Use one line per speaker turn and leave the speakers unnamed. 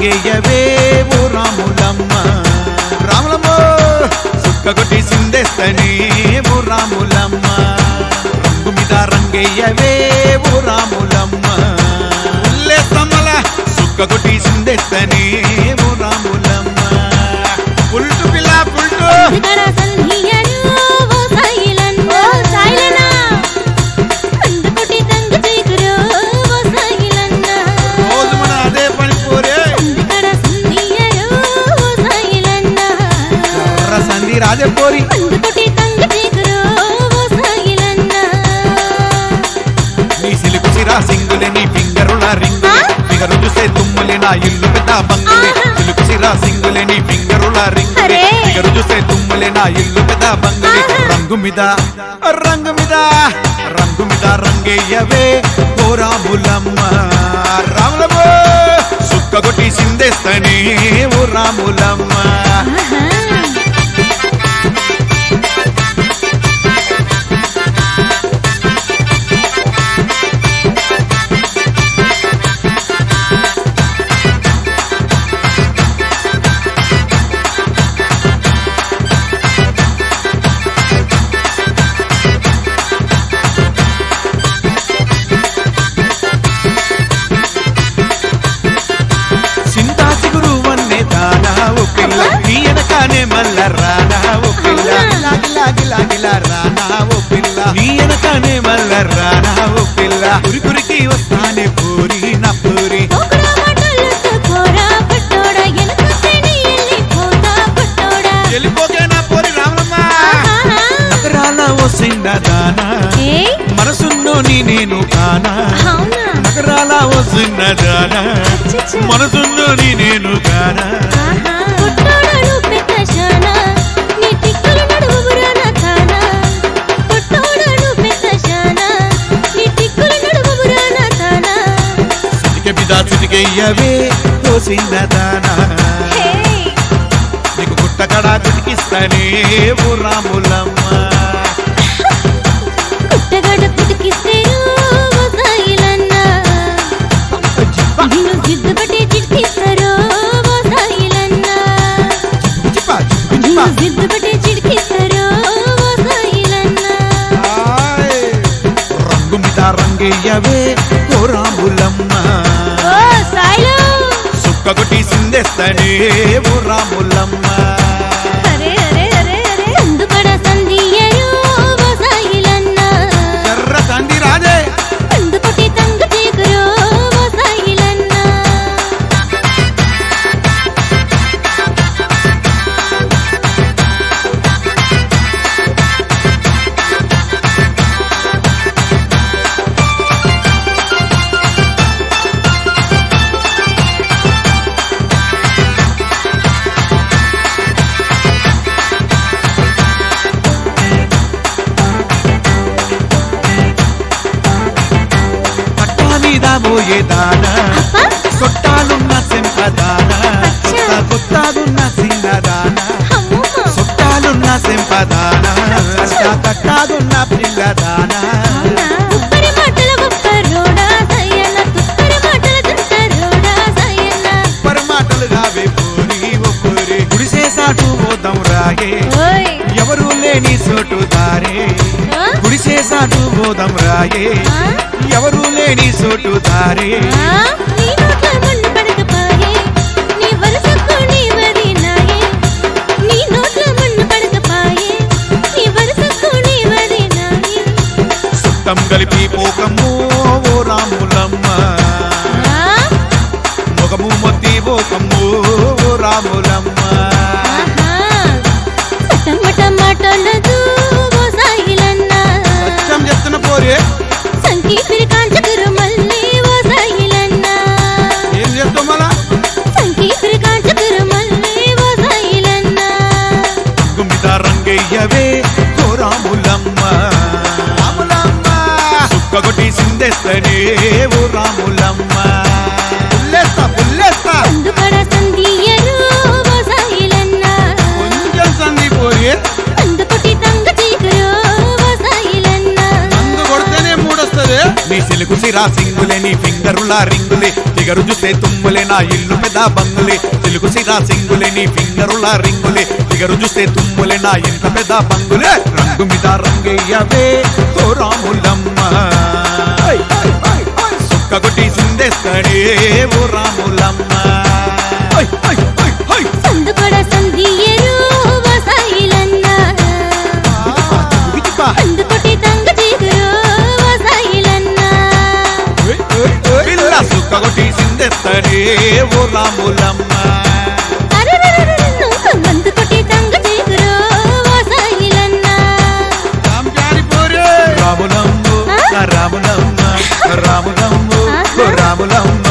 రంగేయవే ఓ రాములమ్మ రాములమ్మ సుక్క కొట్టి సిందేస్తనే ఓ రాములమ్మ రంగు మీద రంగేయవే ఓ రాములమ్మ ఉల్లే సమ్మల సుక్క కొట్టి సిందేస్తనే ఓ రాములమ్మ పుల్టు పిల్ల పుల్టు
ఇక్కడ సంధియరు ఓ సాయిలన్న సాయిలన్న అందుకుటి తంగు చీకురు ఓ సాయిలన్న
రోజు మన అదే పని పోరే
ఇక్కడ సంధియరు ఓ సాయిలన్న
ఎర్ర సంధి రాజే పోరి
అందుకుటి తంగు చీకురు ఓ సాయిలన్న
నీ సిలుకు సిరా సింగులే నీ ఫింగరుల రింగులే ఫిగరు చూసే తుమ్ములే నా ఇల్లు పెద్ద బంగులే
ఆహా.
సిలుకు సిరా సింగులే నీ ఫింగరుల రింగులే
అరే.
ఫిగరు చూసే తుమ్ములే నా ఇల్లు పెద్ద బంగులే
ఆహా.
రంగు మీద రంగు మీద రంగు మీద రంగేయవే ఓ రాములమ్మ రాములమ్మ సుక్క కొట్టి సిందేస్తనే ఓ రాములమ్మ
ఆహా
సింతా సిగురు వన్నే దానా ఓ పిల్ల నీ వెనకానే మల్ల రానా ఓ పిల్ల
అవునా?
గిలా గిలా గిలా రానా ఓ పిల్ల నీ వెనకానే మల్ల రానా ఓ పిల్ల కురి కురికి వస్తానే పూరి నా పూరి
పోకురా మాటలతో పోరా పట్టోడా ఎనకొస్తే నీ వెళ్ళిపోతా పట్టోడా
వెళ్ళిపోకే నా పూరి రామలమ్మ
ఆహా
నగరాల ఓ సింద దానా
ఏయ్
మనసున్నో నీ నేను కానా
అవునా
నగరాల ఓ సింద దానా
అచ్చచ్చ.
మనసున్నో నీ నేను కానా
ఆహా పుట్టోడను పెద్ద శానా నీ తిక్కులు నడువురా నా తానా పుట్టోడను పెద్ద శానా నీ తిక్కులు నడువురా నా తానా
చిటికె బిదా చిటికెయ్యవే ఓ సిందదానా
హే
నీకు గుట్టకడా చిటికిస్తానే ఓ రాములమ్మ
పుట్టగడ పుటికిస్తే ఓ సాయిలన్న నిన్ను జిద్దు పట్టి చిట్కిస్తారు ఓ సాయిలన్న
చిప్పా, చిప్పు,
నిన్ను
చిప్పా.
జిద్దు పట్టి చిట్కిస్తారు ఓ సాయిలన్న
ఆయ్. రంగు మీద రంగేయ్యవే ఓ రాములమ్మ
ఓ సాయిలు
సుక్క కొట్టి సిందేస్తానే ఓ రాములమ్మ
అరే అరే అరే అరే సందుకడ సంధియరు ఓ సాయిలన్న
ఎర్ర సంధి రాజే
సందుకొట్టి తంగు చీకురు ఓ సాయిలన్న
పట్టా మీద పోయే దానా
అప్పా
సొట్టాలున్న సెంపదానా
అచ్చా.
కొత్త కొత్తదున్న సింగదానా
అమ్మమ్మ
చుట్టాలున్న సెంపదానా కట్టాదున్న పిల్లదానా
అవునా? ఉప్పరి మాటల ఒప్పరోడా సయ్యన్న, తుప్పరి మాటల తుంటరోడా సయ్యన్న.
పరి మాటలు కావే పూరి ఓ పూరి గుడిసేసాటు పోదాం రాగే
ఓయ్,
ఎవరు లేని చోటు దారే
ఆ?
గుడిసేసాటు పోదాం రాగే
ఆ?
ఎవరు లేని చోటు దారే
ఆ? నీ నోట్ల మన్ను పడకపాయే, నీ వరసకు నీ వదినాయే. నీ నోట్ల మన్ను పడకపాయే, నీ వరసకు నీ వదినాయే.
సుట్టం కలిపి పోకము ఓ రాములమ్మ
ఆ?
మొగము మొత్తి పోకము ఓ రాములమ్మ
ఆహా. సటమట మాటలదు ఓ సాయిలన్న
సత్యం చెప్తున్న పోరే
సంకీ పిరికాంచకురు మళ్ళీ ఓ సాయిలన్న
ఏం చేస్తాం మళ్ళా
సంకీ పిరికాంచకురు మళ్ళీ ఓ సాయిలన్న
గుమ్మిద రంగయ్యవే ఓ రాములమ్మ రాములమ్మ సుక్క కొట్టి సిందేస్తనే ఓ రాములమ్మ పుల్లేస్తా పుల్లేస్తా
అందుకడ సంధియరు ఓ సాయిలన్న
కొంచెం సంధి పోరే
అందుకొటి తంగ చీకురు ఓ సాయిలన్న
మందు కొడితేనే మూడొస్తుంది నీ సిలుకు సిరా సింగులే నీ ఫింగరుల రింగులే ఫిగరు చూస్తే తుమ్ములే నా ఇల్లు పెద్ద బంగులే సిలుకు సిరా సింగులే నీ ఫింగరుల రింగులే ఫిగరు చూస్తే తుమ్ములే నా ఇంట్లో పెద్ద బంగులే రంగు మీద రంగయ్యవే ఓ రాములమ్మ సుక్క కొట్టి సిందేస్తాడే ఓ రాములమ్మ
సందు కూడా సంధియరు వసాయిలన్న అందుకొట్టి తంగ చీకురు వసాయిలన్న
పిల్ల సుక్క కొట్టి సిందేస్తాడే ఓ రాములమ్మ
అరరరరరను అందుకొట్టి తంగ చీకురు వసాయిలన్న
రాములమ్మ రాములమ్మ రాములమ్మ
ఆహా.
రాములమ్మ